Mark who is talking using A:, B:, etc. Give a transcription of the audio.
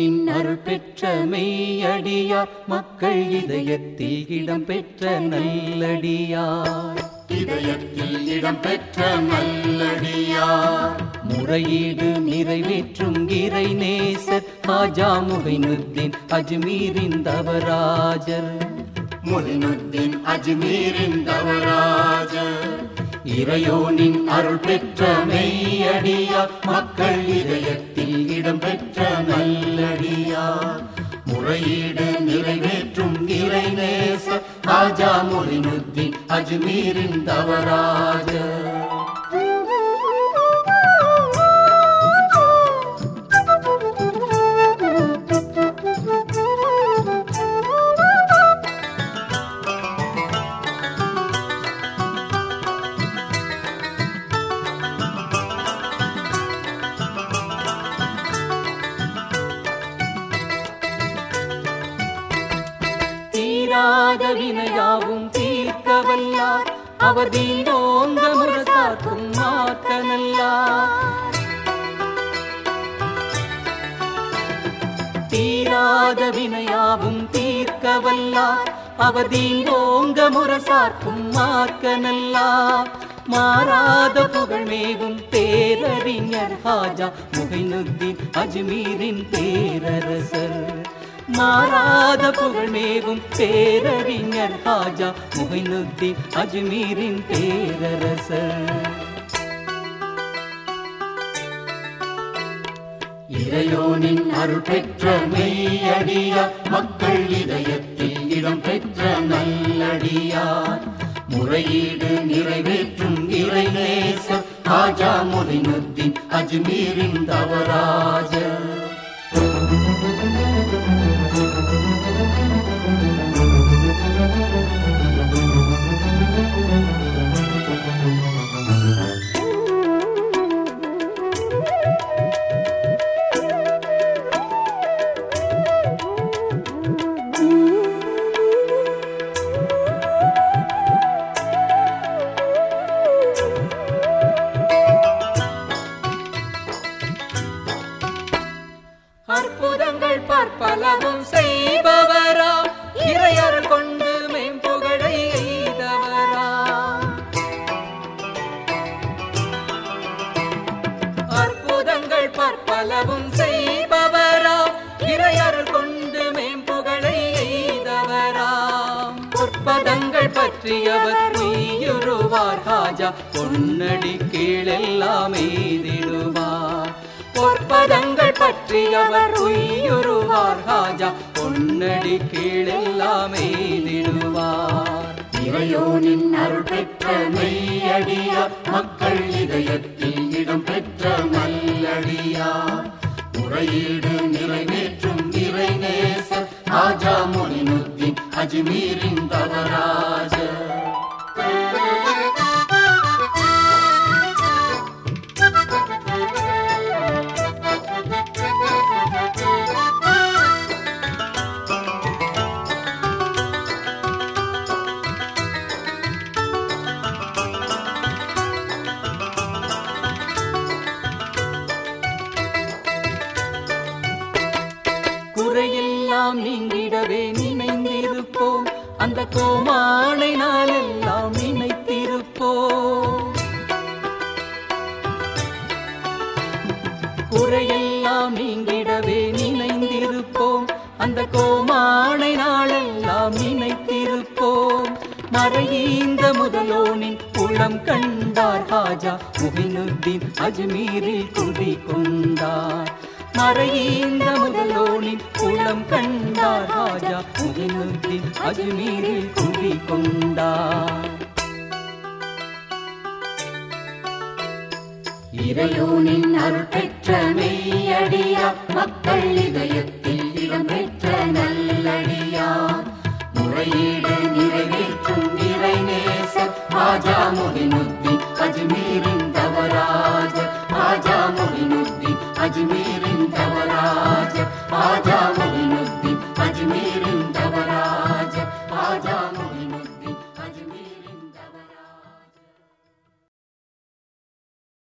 A: இறையோனின் அருள் பெற்ற மெய்யடியார் மக்கள் இதயத்தில் இடம் பெற்ற நல்லடியார்
B: இதயத்தில் இடம் பெற்ற நல்லடியார்
A: முறையீடு நிறைவேற்றும் இறை நேசர் ஹாஜா முகைனுத்தீன் அஜ்மீரின் தவராஜர்
B: முலினுத்தீன் அஜ்மீரின் தவராஜர் இறையோனின் அருள் பெற்ற மெய்யடியார் மக்கள் இதயத்தில் இடம் பெற்ற நல்லடியார் முறையீடு நிறைவேற்றும் இறை நேச ராஜா முலினுத்தீன் அஜ்மீரின் தவராஜர்
A: தீராத வினையாவும் தீர்க்க வல்லார் அவர் தீண்டோங்க முரசாக்கும் மாக்க நல்லார் தீராத வினையாவும் தீர்க்க வல்லார் அவர் தீண்டோங்க முரசாக்கும் மாக்க நல்லார் மாறாத புகழ்மேவும் பேரறிஞர் ஹாஜா முகைனுத்தீன் அஜ்மீரின் பேரரசர் மாறாத புகழ்மேவும் பேரறிஞர் ஹாஜா முகைனுத்தீன் அஜ்மீரின் பேரரசர்
B: இறையோனின் அருள் பெற்ற மெய்யடியார் மக்கள் இதயத்தில் இடம் பெற்ற நல்லடியார் முறையீடு நிறைவேற்றும் இறை நேசர் ராஜா முலினுத்தீன் அஜ்மீரின் தவராஜர்
A: அற்புதங்கள் பற்பலவும் செய்பவரா இறையருள் கொண்டு மேம்புகழை எய்தவரா அற்புதங்கள் பற்பலவும் செய்பவரா இறையருள் கொண்டு மேம்புகழை எய்தவரா பொற்பதங்கள் பற்றியவர் உயிருவார் ஹாஜா பொன்னடி கீழெல்லாம் எய்திடுவார் பொற்பதங்கள் பற்றியவர் உயிருவார் ஹாஜா பொன்னடி கீழெல்லாம் எய்திடுவார்
B: இறையோனின் அருள் பெற்ற மெய்யடியார் மக்கள் இதயத்தில் இடம் பெற்ற நல்லடியார் முறையீடு நிறைவேற்றும் இறை நேசர் ராஜா மொழினுத்தீன் அஜ்மீரின் தவராஜர்
A: குறையெல்லாம் நீங்கிடவே நினைந்திருப்போம் அந்த கோமானை நாளெல்லாம் நினைத்திருப்போம் குறையெல்லாம் நீங்கிடவே நினைந்திருப்போம் அந்த கோமானை நாளெல்லாம் நினைத்திருப்போம் மறையீந்த முதலோனின் புலம் கண்டார் ஹாஜா முகினுத்தீன் அஜ்மீரில் குடி கொண்டார் மறையீந்த முதலோனின் புலம் கண்டார் ஹாஜா முகினுத்தீன் அஜ்மீரில் குடி கொண்டார்
B: இறையோனின் அருள் பெற்ற மெய்யடியார் மக்கள் இதயத்தில் இடம் பெற்ற நல்லடியார் முறையீடு நிறைவேற்றும் இறை நேசர் ராஜா மொழினுத்தீன் அஜ்மீரின் தவராஜ ராஜா மொழினுத்தீன் அஜ்மீரின் தவராஜ ராஜா மொழினுத்தீன் அஜ்மீரின் தவராஜ ராஜா